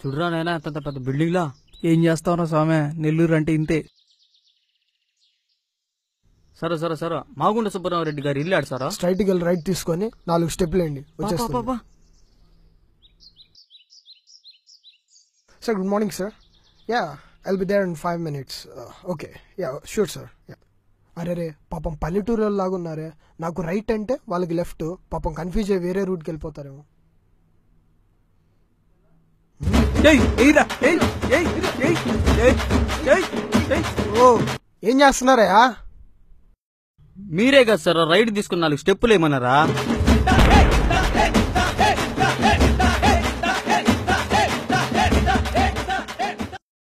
చూడరా నాయనా అంత పెద్ద బిల్డింగ్ లా ఏం చేస్తావురా స్వామి నెల్లూరు అంటే ఇంతే సరే సరే సరే మాగుండ సుబ్బరావు రెడ్డి గారు ఇల్లు ఆడు సారా స్ట్రైట్కి వెళ్ళి రైట్ తీసుకొని నాలుగు స్టెప్లు అండి వచ్చేస్తుంది sir good morning sir ya I'll be there in five minutes okay ya sure sir ya అరే రే పాపం పల్లెటూరు లాగా ఉన్నారే నాకు రైట్ అంటే వాళ్ళకి లెఫ్ట్ పాపం కన్ఫ్యూజ్ అయ్యి వేరే రూట్కి వెళ్ళిపోతారేమో ఓ ఏం చేస్తున్నారా మీరే కదా సార్ రైట్ తీసుకున్న నాలుగు స్టెప్పులు ఏమన్నారా